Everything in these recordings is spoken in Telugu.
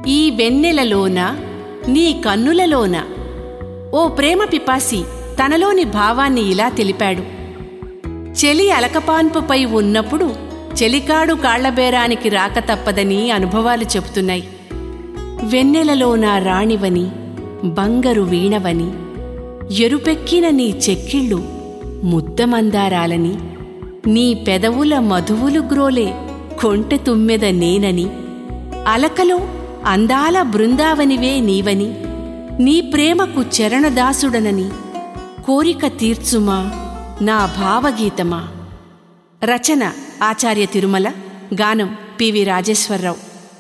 ఈ వెన్నెలలోన నీ కన్నులలోన ఓ ప్రేమ పిపాసి తనలోని భావాన్ని ఇలా తెలిపాడు చెలి అలకపాన్పుపై ఉన్నప్పుడు చెలికాడు కాళ్లబేరానికి రాక తప్పదని అనుభవాలు చెబుతున్నాయి వెన్నెలలో నా రాణివని బంగరు వీణవని ఎరుపెక్కిన నీ చెక్కిళ్ళు ముద్దమందారాలని నీ పెదవుల మధువులు గ్రోలే కొంటె తుమ్మెద నేనని అలకలో అందాల బృందావనివే నీవని నీ ప్రేమకు చరణదాసుడనని కోరిక తీర్చుమా నా భావగీతమా రచన ఆచార్య తిరుమల గానం పివి రాజేశ్వరరావు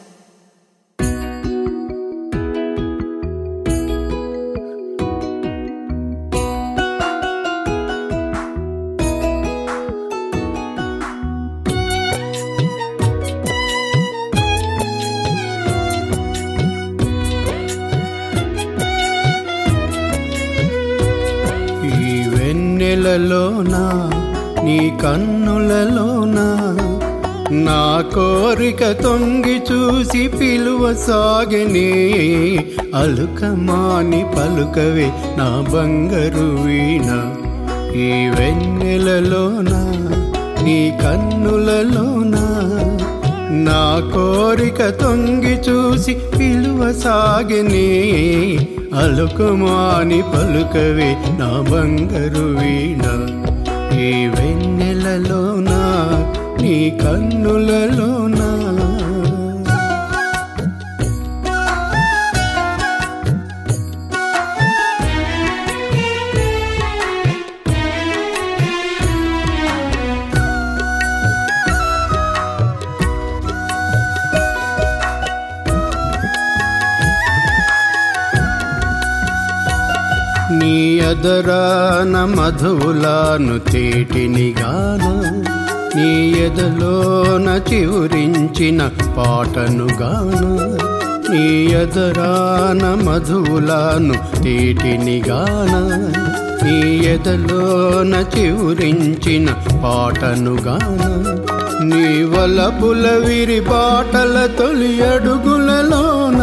ఈ వెన్నెలలోనా నీ కన్నులలోనా నా కోరిక తొంగి చూసి పిలువ సాగనే అలుకమాని పలుకవే నా బంగారు వీణ ఈ వెన్నెలలోనా నీ కన్నులలోనా నా కోరిక తొంగి చూసి పిలువ సాగనే అలుకుమాని పలుకవే నా బంగారు వీణ ఈ వెన్నెలలోనా నీ కన్నులలోనా నీ ఎదరాన మధువులాను తేటినిగాన నీ ఎదలోన చివురించిన పాటనుగాన నీ ఎదరాన మధువులాను తేటినిగాన నీ ఎదలోన చివురించిన పాటనుగాన నీ వలపుల విరి బాటల తొలి అడుగులలోన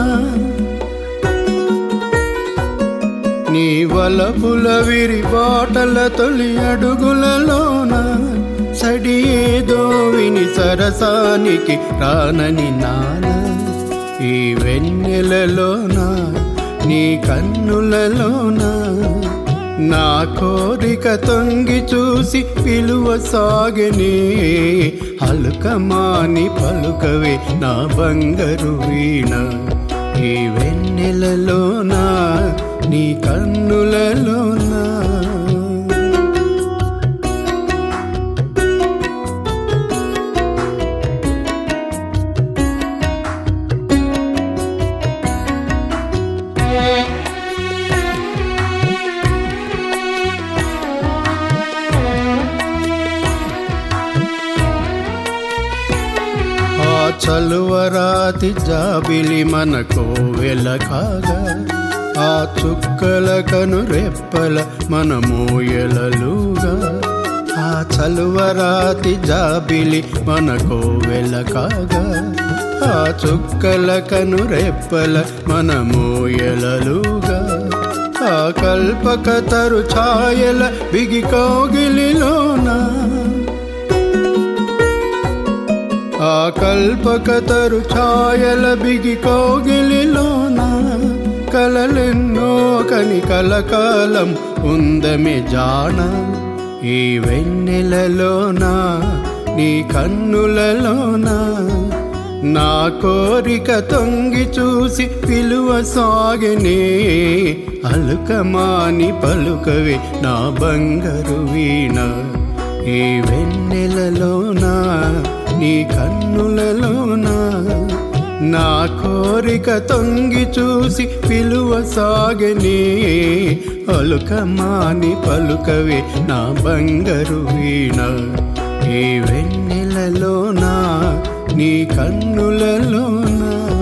నీ వలపుల విరి బాటల తొలి అడుగులలోన సడి ఏదో విని సరసానికి రానని నాన ఈ వెన్నెలలోన నీ కన్నులలోన నా కోరిక తొంగి చూసి పిలువ సాగనే అలుకమాని పలుకవే నా బంగారు వీణ ఈ వెన్నెలలోనా నీ కన్నులలోనా ఆ చలువరాతి జాబిలి మనకు వెలకాగా ఆ చుక్కల కను రెప్పల మనము ఎలలుగా ఆ చలువరాతి జాబిలి మనకు వెలకాగా ఆ చుక్కల కను రెప్పల మనము ఎలలుగా ఆ కల్పక తరు ఛాయల బిగి కౌగిలిలోనా ఆ కల్పక తరు ఛాయల బిగి కౌగిలిలోన కలలెన్నో కని కలకాలం ఉందమే జాణ ఈ వెన్నెలలోన నీ కన్నులలోన నా కోరిక తొంగి చూసి పిలువ సాగనే అలుకమాని పలుకవే నా బంగారు వీణ ఈ వెన్నెలలోనా నీ కన్నులలోనా నా కోరిక తొంగి చూసి పిలువ సాగనే అలుకమాని పలుకవే నా బంగారు వీణ ఈ వెన్నెలలోనా నీ కన్నులలోనా